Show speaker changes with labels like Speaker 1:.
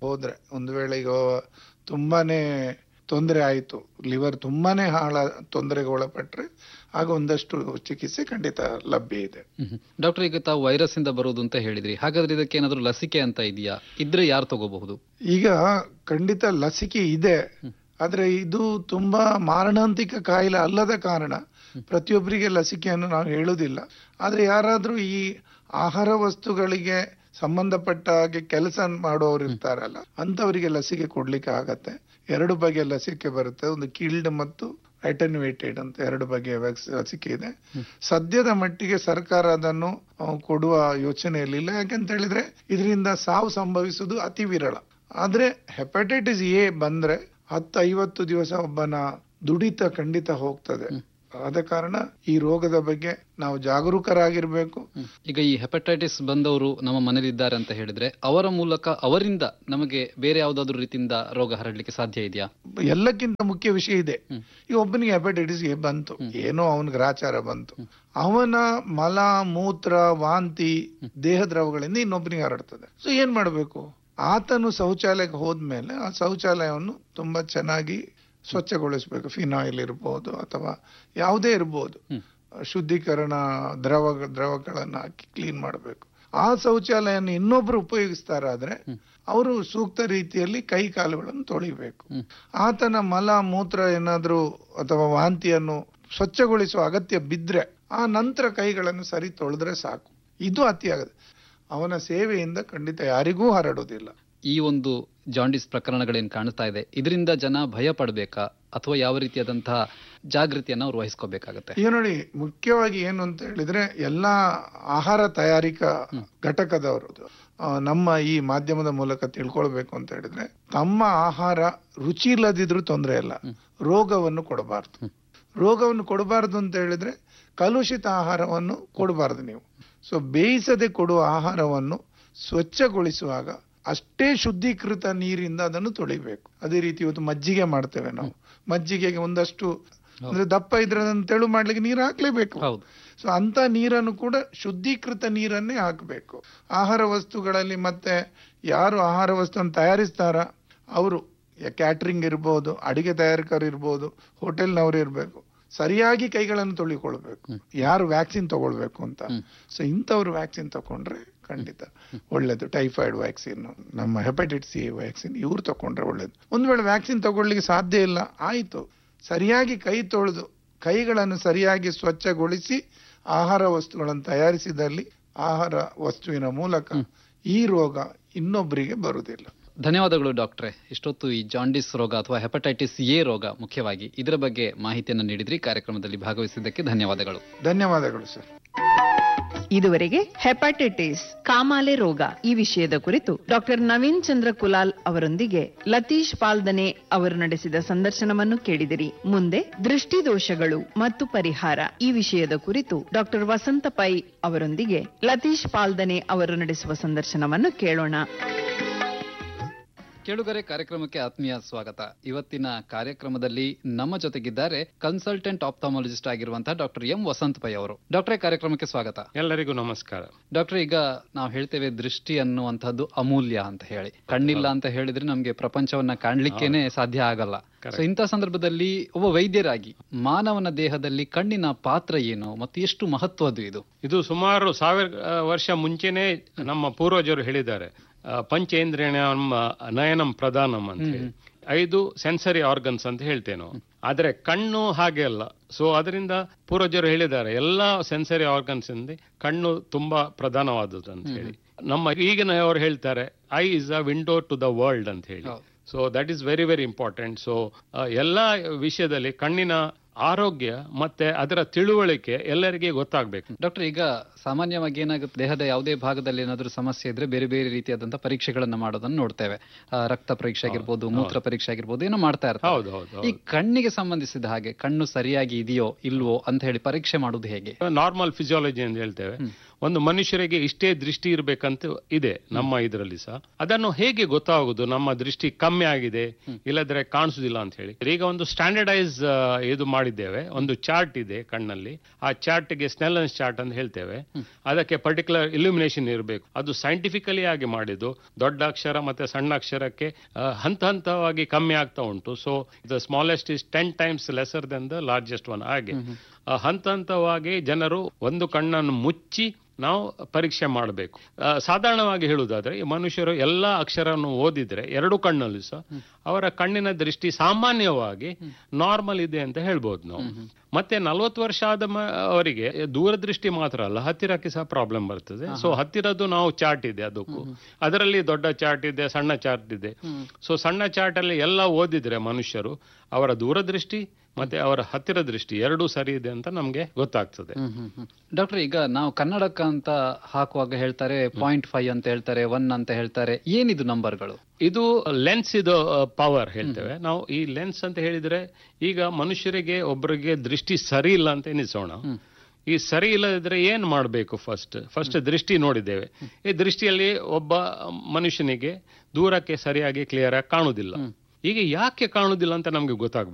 Speaker 1: ಹೋದ್ರೆ ಒಂದು ವೇಳೆ ಈಗ ತುಂಬಾನೇ ತೊಂದರೆ ಆಯಿತು ಲಿವರ್ ತುಂಬಾನೇ ಹಾಳ ತೊಂದರೆಗೆ ಒಳಪಟ್ರೆ ಆಗ ಒಂದಷ್ಟು ಚಿಕಿತ್ಸೆ ಖಂಡಿತ ಲಭ್ಯ ಇದೆ
Speaker 2: ಡಾಕ್ಟರ್ ಈಗ ತಾವು ವೈರಸ್ ಇಂದ ಬರೋದು ಅಂತ ಹೇಳಿದ್ರಿ ಹಾಗಾದ್ರೆ ಇದಕ್ಕೆ ಏನಾದ್ರು ಲಸಿಕೆ ಅಂತ ಇದೆಯಾ ಇದ್ರೆ ಯಾರು ತಗೋಬಹುದು
Speaker 1: ಈಗ ಖಂಡಿತ ಲಸಿಕೆ ಇದೆ ಆದ್ರೆ ಇದು ತುಂಬಾ ಮಾರಣಾಂತಿಕ ಕಾಯಿಲೆ ಅಲ್ಲದ ಕಾರಣ ಪ್ರತಿಯೊಬ್ಬರಿಗೆ ಲಸಿಕೆಯನ್ನು ನಾವು ಹೇಳುವುದಿಲ್ಲ ಆದ್ರೆ ಯಾರಾದ್ರೂ ಈ ಆಹಾರ ವಸ್ತುಗಳಿಗೆ ಸಂಬಂಧಪಟ್ಟ ಹಾಗೆ ಕೆಲಸ ಮಾಡುವವರು ಇರ್ತಾರಲ್ಲ ಅಂತವರಿಗೆ ಲಸಿಕೆ ಕೊಡ್ಲಿಕ್ಕೆ ಆಗತ್ತೆ ಎರಡು ಬಗೆಯ ಲಸಿಕೆ ಬರುತ್ತೆ ಒಂದು ಕಿಲ್ಡ್ ಮತ್ತು ಅಟೆನ್ಯೂಟೆಡ್ ಅಂತ ಎರಡು ಬಗೆಯ ವ್ಯಾಕ್ಸ್ ಲಸಿಕೆ ಇದೆ ಸದ್ಯದ ಮಟ್ಟಿಗೆ ಸರ್ಕಾರ ಅದನ್ನು ಆ, ಕೊಡುವ ಯೋಚನೆಯಲ್ಲಿಲ್ಲ ಯಾಕಂತ ಹೇಳಿದ್ರೆ ಇದರಿಂದ ಸಾವು ಸಂಭವಿಸುವುದು ಅತಿ ವಿರಳ ಆದ್ರೆ ಹೆಪಟೈಟಿಸ್ ಎ ಬಂದ್ರೆ ಹತ್ತು ಐವತ್ತು ದಿವಸ ಒಬ್ಬನ ದುಡಿತ ಖಂಡಿತ ಹೋಗ್ತದೆ ಆದ ಕಾರಣ ಈ ರೋಗದ ಬಗ್ಗೆ ನಾವು ಜಾಗರೂಕರಾಗಿರ್ಬೇಕು
Speaker 2: ಈಗ ಈ ಹೆಪಟೈಟಿಸ್ ಬಂದವರು ನಮ್ಮ ಮನೇಲಿದ್ದಾರೆ ಅಂತ ಹೇಳಿದ್ರೆ ಅವರ ಮೂಲಕ ಅವರಿಂದ ನಮಗೆ ಬೇರೆ ಯಾವ್ದಾದ್ರು ರೀತಿಯಿಂದ ರೋಗ ಹರಡ್ಲಿಕ್ಕೆ ಸಾಧ್ಯ ಇದೆಯಾ
Speaker 1: ಎಲ್ಲಕ್ಕಿಂತ ಮುಖ್ಯ ವಿಷಯ ಇದೆ ಈಗ ಒಬ್ಬನಿಗೆ ಹೆಪಟೈಟಿಸ್ ಎ ಬಂತು ಏನೋ ಅವನ ಗ್ರಾಚಾರ ಬಂತು ಅವನ ಮಲ ಮೂತ್ರ ವಾಂತಿ ದೇಹ ದ್ರವಗಳಿಂದ ಇನ್ನೊಬ್ಬನಿಗೆ ಹರಡ್ತದೆ ಸೊ ಏನ್ ಮಾಡಬೇಕು ಆತನು ಶೌಚಾಲಯಕ್ಕೆ ಹೋದ್ಮೇಲೆ ಆ ಶೌಚಾಲಯವನ್ನು ತುಂಬಾ ಚೆನ್ನಾಗಿ ಸ್ವಚ್ಛಗೊಳಿಸಬೇಕು ಫಿನಾಯಿಲ್ ಇರ್ಬೋದು ಅಥವಾ ಯಾವುದೇ ಇರ್ಬೋದು ಶುದ್ಧೀಕರಣ ದ್ರವ ದ್ರವಗಳನ್ನು ಹಾಕಿ ಕ್ಲೀನ್ ಮಾಡಬೇಕು ಆ ಶೌಚಾಲಯನ ಇನ್ನೊಬ್ರು ಉಪಯೋಗಿಸ್ತಾರಾದ್ರೆ ಅವರು ಸೂಕ್ತ ರೀತಿಯಲ್ಲಿ ಕೈ ಕಾಲುಗಳನ್ನು ತೊಳಿಬೇಕು ಆತನ ಮಲ ಮೂತ್ರ ಏನಾದ್ರೂ ಅಥವಾ ವಾಂತಿಯನ್ನು ಸ್ವಚ್ಛಗೊಳಿಸುವ ಅಗತ್ಯ ಬಿದ್ರೆ ಆ ನಂತರ ಕೈಗಳನ್ನು ಸರಿ ತೊಳೆದ್ರೆ ಸಾಕು ಇದು ಅತಿ ಆಗದು ಅವನ ಸೇವೆಯಿಂದ ಖಂಡಿತ ಯಾರಿಗೂ ಹರಡುವುದಿಲ್ಲ
Speaker 2: ಈ ಒಂದು ಜಾಂಡಿಸ್ ಪ್ರಕರಣಗಳೇನ್ ಕಾಣ್ತಾ ಇದೆ ಇದರಿಂದ ಜನ ಭಯ ಪಡ್ಬೇಕಾ ಅಥವಾ ಯಾವ ರೀತಿಯಾದಂತಹ ಜಾಗೃತಿಯನ್ನ ಅವ್ರು ವಹಿಸ್ಕೋಬೇಕಾಗತ್ತೆ
Speaker 1: ಈಗ ನೋಡಿ ಮುಖ್ಯವಾಗಿ ಏನು ಅಂತ ಹೇಳಿದ್ರೆ ಎಲ್ಲಾ ಆಹಾರ ತಯಾರಿಕಾ ಘಟಕದವರು ಆ, ನಮ್ಮ ಈ ಮಾಧ್ಯಮದ ಮೂಲಕ ತಿಳ್ಕೊಳ್ಬೇಕು ಅಂತ ಹೇಳಿದ್ರೆ ತಮ್ಮ ಆಹಾರ ರುಚಿ ಇಲ್ಲದಿದ್ರೂ ತೊಂದರೆ ಇಲ್ಲ ರೋಗವನ್ನು ಕೊಡಬಾರ್ದು ರೋಗವನ್ನು ಕೊಡಬಾರ್ದು ಅಂತ ಹೇಳಿದ್ರೆ ಕಲುಷಿತ ಆಹಾರವನ್ನು ಕೊಡಬಾರ್ದು ನೀವು ಸೊ ಬೇಯಿಸದೆ ಕೊಡುವ ಆಹಾರವನ್ನು ಸ್ವಚ್ಛಗೊಳಿಸುವಾಗ ಅಷ್ಟೇ ಶುದ್ಧೀಕೃತ ನೀರಿಂದ ಅದನ್ನು ತೊಳಿಬೇಕು ಅದೇ ರೀತಿ ಇವತ್ತು ಮಜ್ಜಿಗೆ ಮಾಡ್ತೇವೆ ನಾವು ಮಜ್ಜಿಗೆಗೆ ಒಂದಷ್ಟು ಅಂದ್ರೆ ದಪ್ಪ ಇದ್ರೆ ಅದನ್ನು ತೆಳು ಮಾಡ್ಲಿಕ್ಕೆ ನೀರು ಹಾಕ್ಲೇಬೇಕು
Speaker 2: ಹೌದು
Speaker 1: ಸೊ ಅಂತ ನೀರನ್ನು ಕೂಡ ಶುದ್ಧೀಕೃತ ನೀರನ್ನೇ ಹಾಕಬೇಕು ಆಹಾರ ವಸ್ತುಗಳಲ್ಲಿ ಮತ್ತೆ ಯಾರು ಆಹಾರ ವಸ್ತುವನ್ನು ತಯಾರಿಸ್ತಾರ ಅವರು ಕ್ಯಾಟ್ರಿಂಗ್ ಇರ್ಬೋದು ಅಡಿಗೆ ತಯಾರಕರು ಇರ್ಬೋದು ಹೋಟೆಲ್ನವರು ಇರಬೇಕು ಸರಿಯಾಗಿ ಕೈಗಳನ್ನು ತೊಳಿಕೊಳ್ಬೇಕು ಯಾರು ವ್ಯಾಕ್ಸಿನ್ ತಗೊಳ್ಬೇಕು ಅಂತ ಸೊ ಇಂಥವ್ರು ವ್ಯಾಕ್ಸಿನ್ ತಕೊಂಡ್ರೆ ಖಂಡಿತ ಒಳ್ಳೇದು ಟೈಫಾಯ್ಡ್ ವ್ಯಾಕ್ಸಿನ್ ನಮ್ಮ ಹೆಪಟೈಟಿಸ್ ಸಿ ವ್ಯಾಕ್ಸಿನ್ ಇವ್ರು ತಕೊಂಡ್ರೆ ಒಳ್ಳೇದು ಒಂದು ವೇಳೆ ವ್ಯಾಕ್ಸಿನ್ ತಗೊಳ್ಳಿಕ್ಕೆ ಸಾಧ್ಯ ಇಲ್ಲ ಆಯ್ತು ಸರಿಯಾಗಿ ಕೈ ತೊಳೆದು ಕೈಗಳನ್ನು ಸರಿಯಾಗಿ ಸ್ವಚ್ಛಗೊಳಿಸಿ ಆಹಾರ ವಸ್ತುಗಳನ್ನು ತಯಾರಿಸಿದಲ್ಲಿ ಆಹಾರ ವಸ್ತುವಿನ ಮೂಲಕ ಈ ರೋಗ ಇನ್ನೊಬ್ಬರಿಗೆ ಬರುವುದಿಲ್ಲ
Speaker 2: ಧನ್ಯವಾದಗಳು ಡಾಕ್ಟ್ರೆ ಇಷ್ಟೊತ್ತು ಈ ಜಾಂಡಿಸ್ ರೋಗ ಅಥವಾ ಹೆಪಟೈಟಿಸ್ ಎ ರೋಗ ಮುಖ್ಯವಾಗಿ ಇದರ ಬಗ್ಗೆ ಮಾಹಿತಿಯನ್ನು ನೀಡಿದ್ರಿ ಕಾರ್ಯಕ್ರಮದಲ್ಲಿ ಭಾಗವಹಿಸಿದ್ದಕ್ಕೆ ಧನ್ಯವಾದಗಳು
Speaker 1: ಧನ್ಯವಾದಗಳು ಸರ್
Speaker 3: ಇದುವರೆಗೆ ಹೆಪಟೈಟಿಸ್ ಕಾಮಾಲೆ ರೋಗ ಈ ವಿಷಯದ ಕುರಿತು ಡಾಕ್ಟರ್ ನವೀನ್ ಚಂದ್ರ ಕುಲಾಲ್ ಅವರೊಂದಿಗೆ ಲತೀಶ್ ಪಾಲ್ದನೆ ಅವರು ನಡೆಸಿದ ಸಂದರ್ಶನವನ್ನು ಕೇಳಿದಿರಿ ಮುಂದೆ ದೃಷ್ಟಿದೋಷಗಳು ಮತ್ತು ಪರಿಹಾರ ಈ ವಿಷಯದ ಕುರಿತು ಡಾಕ್ಟರ್ ವಸಂತ ಪೈ ಅವರೊಂದಿಗೆ ಲತೀಶ್ ಪಾಲ್ದನೆ ಅವರು ನಡೆಸುವ ಸಂದರ್ಶನವನ್ನು ಕೇಳೋಣ
Speaker 2: ಕೇಳುಗರೆ ಕಾರ್ಯಕ್ರಮಕ್ಕೆ ಆತ್ಮೀಯ ಸ್ವಾಗತ ಇವತ್ತಿನ ಕಾರ್ಯಕ್ರಮದಲ್ಲಿ ನಮ್ಮ ಜೊತೆಗಿದ್ದಾರೆ ಕನ್ಸಲ್ಟೆಂಟ್ ಆಪ್ಥಾಮಾಲಜಿಸ್ಟ್ ಆಗಿರುವಂತಹ ಡಾಕ್ಟರ್ ಎಂ ವಸಂತ್ ಪೈ ಅವರು ಡಾಕ್ಟರೇ ಕಾರ್ಯಕ್ರಮಕ್ಕೆ ಸ್ವಾಗತ
Speaker 4: ಎಲ್ಲರಿಗೂ ನಮಸ್ಕಾರ
Speaker 2: ಡಾಕ್ಟರ್ ಈಗ ನಾವು ಹೇಳ್ತೇವೆ ದೃಷ್ಟಿ ಅನ್ನುವಂಥದ್ದು ಅಮೂಲ್ಯ ಅಂತ ಹೇಳಿ ಕಣ್ಣಿಲ್ಲ ಅಂತ ಹೇಳಿದ್ರೆ ನಮ್ಗೆ ಪ್ರಪಂಚವನ್ನ ಕಾಣ್ಲಿಕ್ಕೇನೆ ಸಾಧ್ಯ ಆಗಲ್ಲ ಸೊ ಇಂಥ ಸಂದರ್ಭದಲ್ಲಿ ಒಬ್ಬ ವೈದ್ಯರಾಗಿ ಮಾನವನ ದೇಹದಲ್ಲಿ ಕಣ್ಣಿನ ಪಾತ್ರ ಏನು ಮತ್ತು ಎಷ್ಟು ಮಹತ್ವದ್ದು ಇದು
Speaker 4: ಇದು ಸುಮಾರು ಸಾವಿರ ಆ, ವರ್ಷ ಮುಂಚೆನೆ ನಮ್ಮ ಪೂರ್ವಜರು ಹೇಳಿದ್ದಾರೆ ಆ, ಪಂಚೇಂದ್ರಿಯ ನಯನಂ ಪ್ರಧಾನಂ ಅಂತ ಹೇಳಿ ಐದು ಸೆನ್ಸರಿ ಆರ್ಗನ್ಸ್ ಅಂತ ಹೇಳ್ತೇವೆ ನಾವು ಆದ್ರೆ ಕಣ್ಣು ಹಾಗೆ ಅಲ್ಲ ಸೊ ಅದರಿಂದ ಪೂರ್ವಜರು ಹೇಳಿದ್ದಾರೆ ಎಲ್ಲಾ ಸೆನ್ಸರಿ ಆರ್ಗನ್ಸ್ ಇಂದ ಕಣ್ಣು ತುಂಬಾ ಪ್ರಧಾನವಾದದ್ದು ಅಂತ ಹೇಳಿ ನಮ್ಮ ಈಗಿನ ಅವರು ಹೇಳ್ತಾರೆ eye is a window to the world ಅಂತ ಹೇಳಿ
Speaker 2: ಹೌದು.
Speaker 4: So that is very very important so ಎಲ್ಲ ವಿಷಯದಲ್ಲಿ ಕಣ್ಣಿನ ಆರೋಗ್ಯ ಮತ್ತೆ ಅದರ ತಿಳುವಳಿಕೆ ಎಲ್ಲರಿಗೆ ಗೊತ್ತಾಗ್ಬೇಕು
Speaker 2: ಡಾಕ್ಟರ್ ಈಗ ಸಾಮಾನ್ಯವಾಗಿ ಏನಾಗುತ್ತೆ ದೇಹದ ಯಾವುದೇ ಭಾಗದಲ್ಲಿ ಏನಾದರೂ ಸಮಸ್ಯೆ ಇದ್ರೆ ಬೇರೆ ಬೇರೆ ರೀತಿಯಾದಂತಹ ಪರೀಕ್ಷೆಗಳನ್ನ ಮಾಡೋದನ್ನ ನೋಡ್ತೇವೆ ಆ, ರಕ್ತ ಪರೀಕ್ಷೆ ಆಗಿರ್ಬೋದು ಮೂತ್ರ ಪರೀಕ್ಷೆ ಆಗಿರ್ಬೋದು ಏನೋ ಮಾಡ್ತಾ ಇರ್ತಾರೆ
Speaker 4: ಹೌದು ಹೌದು
Speaker 2: ಈ ಕಣ್ಣಿಗೆ ಸಂಬಂಧಿಸಿದ ಹಾಗೆ ಕಣ್ಣು ಸರಿಯಾಗಿ ಇದೆಯೋ ಇಲ್ವೋ ಅಂತ ಹೇಳಿ ಪರೀಕ್ಷೆ ಮಾಡುವುದು ಹೇಗೆ
Speaker 4: ನಾರ್ಮಲ್ ಫಿಸಿಯಾಲಜಿ ಅಂತ ಹೇಳ್ತೇವೆ ಒಂದು ಮನುಷ್ಯರಿಗೆ ಇಷ್ಟೇ ದೃಷ್ಟಿ ಇರ್ಬೇಕಂತ ಇದೆ ನಮ್ಮ ಇದರಲ್ಲಿ ಸಹ ಅದನ್ನು ಹೇಗೆ ಗೊತ್ತಾಗುದು ನಮ್ಮ ದೃಷ್ಟಿ ಕಮ್ಮಿ ಆಗಿದೆ ಇಲ್ಲದ್ರೆ ಕಾಣಿಸುದಿಲ್ಲ ಅಂತ ಹೇಳಿ ಈಗ ಒಂದು ಸ್ಟ್ಯಾಂಡರ್ಡೈಸ್ ಇದು ಮಾಡಿದ್ದೇವೆ ಒಂದು ಚಾರ್ಟ್ ಇದೆ ಕಣ್ಣಲ್ಲಿ ಆ ಚಾರ್ಟ್ಗೆ ಸ್ನೆಲ್ಲನ್ಸ್ ಚಾರ್ಟ್ ಅಂತ ಹೇಳ್ತೇವೆ ಅದಕ್ಕೆ ಪರ್ಟಿಕ್ಯುಲರ್ ಇಲ್ಯುಮಿನೇಷನ್ ಇರಬೇಕು ಅದು ಸೈಂಟಿಫಿಕಲಿ ಆಗಿ ಮಾಡಿದ್ದು ದೊಡ್ಡ ಅಕ್ಷರ ಮತ್ತೆ ಸಣ್ಣ ಅಕ್ಷರಕ್ಕೆ ಆ, ಹಂತ ಹಂತವಾಗಿ ಕಮ್ಮಿ ಆಗ್ತಾ ಉಂಟು so the smallest is ten times lesser than the largest one ಹಾಗೆ ಆ, ಹಂತ ಹಂತವಾಗಿ ಜನರು ಒಂದು ಕಣ್ಣನ್ನು ಮುಚ್ಚಿ ನಾವು ಪರೀಕ್ಷೆ ಮಾಡಬೇಕು ಸಾಧಾರಣವಾಗಿ ಹೇಳುವುದಾದ್ರೆ ಈ ಮನುಷ್ಯರು ಎಲ್ಲ ಅಕ್ಷರವನ್ನು ಓದಿದ್ರೆ ಎರಡು ಕಣ್ಣಲ್ಲಿ ಸಹ ಅವರ ಕಣ್ಣಿನ ದೃಷ್ಟಿ ಸಾಮಾನ್ಯವಾಗಿ ನಾರ್ಮಲ್ ಇದೆ ಅಂತ ಹೇಳ್ಬೋದು ನಾವು ಮತ್ತೆ ನಲವತ್ತು ವರ್ಷ ಆದ ಮ- ಅವರಿಗೆ ದೂರದೃಷ್ಟಿ ಮಾತ್ರ ಅಲ್ಲ ಹತ್ತಿರಕ್ಕೆ ಸಹ ಪ್ರಾಬ್ಲಮ್ ಬರ್ತದೆ ಸೊ ಹತ್ತಿರದ್ದು ನಾವು ಚಾರ್ಟ್ ಇದೆ ಅದಕ್ಕೂ ಅದರಲ್ಲಿ ದೊಡ್ಡ ಚಾರ್ಟ್ ಇದೆ ಸಣ್ಣ ಚಾರ್ಟ್ ಇದೆ ಸೊ ಸಣ್ಣ ಚಾರ್ಟ್ ಅಲ್ಲಿ ಎಲ್ಲ ಓದಿದ್ರೆ ಮನುಷ್ಯರು ಅವರ ದೂರದೃಷ್ಟಿ ಮತ್ತೆ ಅವರ ಹತ್ತಿರ ದೃಷ್ಟಿ ಎರಡೂ ಸರಿ ಇದೆ ಅಂತ ನಮ್ಗೆ ಗೊತ್ತಾಗ್ತದೆ
Speaker 2: ಡಾಕ್ಟರ್ ಈಗ ನಾವು ಕನ್ನಡಕ ಅಂತ ಹಾಕುವಾಗ ಹೇಳ್ತಾರೆ ಪಾಯಿಂಟ್ ಫೈವ್ ಅಂತ ಹೇಳ್ತಾರೆ ಒನ್ ಅಂತ ಹೇಳ್ತಾರೆ ಏನಿದು ನಂಬರ್ಗಳು
Speaker 4: ಇದು ಲೆನ್ಸ್ ಇದು ಪವರ್ ಹೇಳ್ತೇವೆ ನಾವು ಈ ಲೆನ್ಸ್ ಅಂತ ಹೇಳಿದ್ರೆ ಈಗ ಮನುಷ್ಯರಿಗೆ ಒಬ್ಬರಿಗೆ ದೃಷ್ಟಿ ಸರಿ ಇಲ್ಲ ಅಂತ ಎನಿಸೋಣ ಈ ಸರಿ ಇಲ್ಲದಿದ್ರೆ ಏನ್ ಮಾಡಬೇಕು ಫಸ್ಟ್ ಫಸ್ಟ್ ದೃಷ್ಟಿ ನೋಡಿದ್ದೇವೆ ಈ ದೃಷ್ಟಿಯಲ್ಲಿ ಒಬ್ಬ ಮನುಷ್ಯನಿಗೆ ದೂರಕ್ಕೆ ಸರಿಯಾಗಿ ಕ್ಲಿಯರ್ ಆಗಿ ಕಾಣುದಿಲ್ಲ ಈಗ ಯಾಕೆ ಕಾಣುದಿಲ್ಲ ಅಂತ ನಮ್ಗೆ ಗೊತ್ತಾಗ್ಬೇಕು